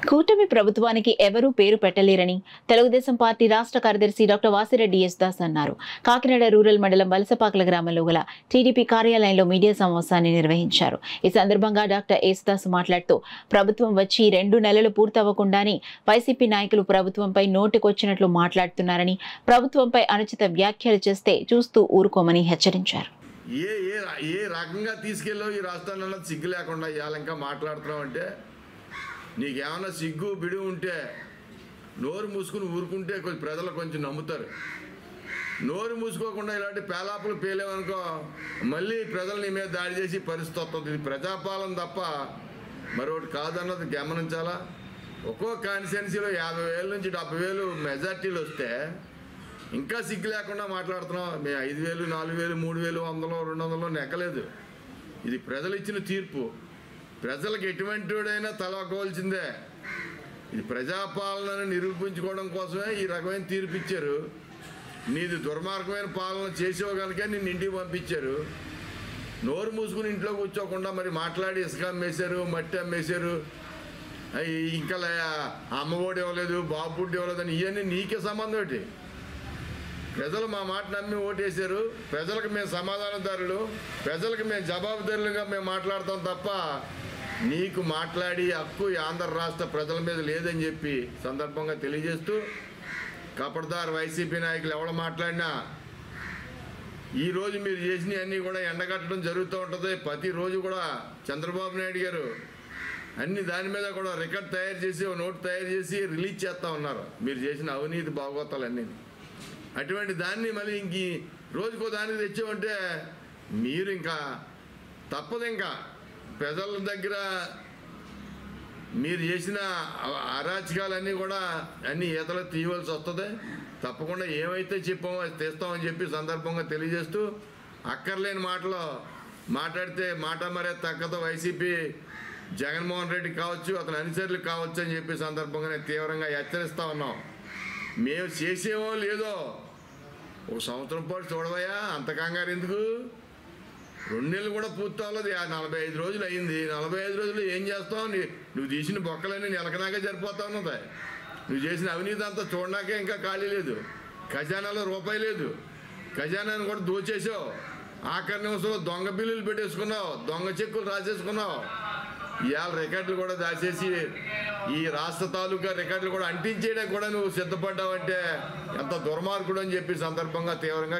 కూటమి ప్రభుత్వానికి ఎవరూ పేరు పెట్టలేరని తెలుగుదేశం పార్టీ రాష్ట్ర కార్యదర్శి డాక్టర్ వాసిరెడ్డి యేసుదాస్ అన్నారు కాకినాడ రూరల్ మండలం వలసపాకల గ్రామంలో గల టీడీపీ కార్యాలయంలో మీడియా సమావేశాన్ని నిర్వహించారు ఈ సందర్భంగా డాక్టర్ యేసుదాస్ మాట్లాడుతూ ప్రభుత్వం వచ్చి రెండు నెలలు పూర్తవ్వకుండానే వైసీపీ నాయకులు ప్రభుత్వంపై నోటికొచ్చినట్లు మాట్లాడుతున్నారని ప్రభుత్వంపై అనుచిత వ్యాఖ్యలు చేస్తే చూస్తూ ఊరుకోమని హెచ్చరించారు ఏ ఏ ఏ రకంగా తీసుకెళ్ళావు ఈ రాష్ట్రాన్ని అన్నది సిగ్గు లేకుండా ఇవాళ ఇంకా మాట్లాడుతున్నావు అంటే నీకేమైనా సిగ్గు బిడి ఉంటే నోరు మూసుకుని ఊరుకుంటే కొంచెం ప్రజలు కొంచెం నమ్ముతారు నోరు మూసుకోకుండా ఇలాంటి పేలాపులు పేలేవనుకో మళ్ళీ ప్రజలు నీ మీద దాడి చేసి పరిస్థితి వస్తుంది ఇది ప్రజాపాలన తప్ప మరొకటి కాదన్నది గమనించాలా ఒక్కో కాన్స్టిట్యున్సీలో యాభై వేల నుంచి డెబ్బై వేలు మెజార్టీలు వస్తే ఇంకా సిగ్గు లేకుండా మాట్లాడుతున్నాం మేము ఐదు వేలు నాలుగు వేలు మూడు వేలు వందలు రెండు వందలు నెక్కలేదు ఇది ప్రజలు ఇచ్చిన తీర్పు ప్రజలకు ఎటువంటి వాడైనా తలకోవాల్సిందే ఇది ప్రజాపాలనను నిరూపించుకోవడం కోసమే ఈ రకమైన తీర్పు ఇచ్చారు నీది దుర్మార్గమైన పాలన చేసేవ కనుక నిన్ను ఇంటికి పంపించారు నోరు మూసుకుని ఇంట్లో కూర్చోకుండా మరి మాట్లాడి ఇసుక అమ్మేశారు మట్టి అమ్మేశారు అయ్ ఇంకా లే- అమ్మఒడి ఇవ్వలేదు బాబుడ్డి ఇవ్వలేదు అని ఇవన్నీ నీకే సంబంధం ఏంటి ప్రజలు మా మాట నమ్మి ఓటేశారు ప్రజలకు మేము సమాధానదారులు ప్రజలకు మేము జవాబుదారులుగా మేము మాట్లాడతాం తప్ప నీకు మాట్లాడి హక్కు ఈ ఆంధ్ర రాష్ట్ర ప్రజల మీద లేదని చెప్పి సందర్భంగా తెలియజేస్తూ కపడదారు వైసీపీ నాయకులు ఎవరు మాట్లాడినా ఈ రోజు మీరు చేసినవన్నీ కూడా ఎండగట్టడం జరుగుతూ ఉంటుంది ప్రతిరోజు కూడా చంద్రబాబు నాయుడు గారు అన్ని దాని మీద కూడా రికార్డ్ తయారు చేసి ఒక నోట్ తయారు చేసి రిలీజ్ చేస్తూ ఉన్నారు మీరు చేసిన అవినీతి భాగవతాలన్నీ అటువంటి దాన్ని మళ్ళీ ఇంక ఈ రోజుకో దానికి తెచ్చామంటే మీరు ఇంకా తప్పదు ఇంకా ప్రజల దగ్గర మీరు చేసిన అ- అరాచకాలన్నీ కూడా అన్ని ఈతలు తీయవలసి వస్తుంది తప్పకుండా ఏమైతే చెప్పామో అది తెస్తామని చెప్పి సందర్భంగా తెలియజేస్తూ అక్కర్లేని మాటలు మాట్లాడితే మాట మరే తగ్గదు వైసీపీ జగన్మోహన్ రెడ్డి కావచ్చు అతని అనుచరులు కావచ్చు అని చెప్పి సందర్భంగా నేను తీవ్రంగా హెచ్చరిస్తా ఉన్నాం మేము చేసేమో లేదో ఒక సంవత్సరం పాటు చూడవయ్యా అంత కంగారు ఎందుకు రెండు నెలలు కూడా పూర్తి అవ్వలేదు ఆ నలభై ఐదు రోజులు అయింది నలభై ఐదు రోజులు ఏం చేస్తావు నీ- నువ్వు తీసిన బొక్కలన్నీ నెలకనాకే సరిపోతా ఉన్నది నువ్వు చేసిన అవినీతి అంతా చూడడాకే ఇంకా ఖాళీ లేదు ఖజానాలో రూపాయి లేదు ఖజానాను కూడా దోచేసావు ఆఖరి నిమిషంలో దొంగ బిల్లులు పెట్టేసుకున్నావు దొంగ చెక్కులు రాసేసుకున్నావు ఇవాళ రికార్డులు కూడా దాచేసి ఈ రాష్ట్ర తాలూకా రికార్డులు కూడా అంటించేయడానికి కూడా నువ్వు సిద్ధపడ్డావంటే ఎంత దుర్మార్గుడు అని చెప్పి సందర్భంగా తీవ్రంగా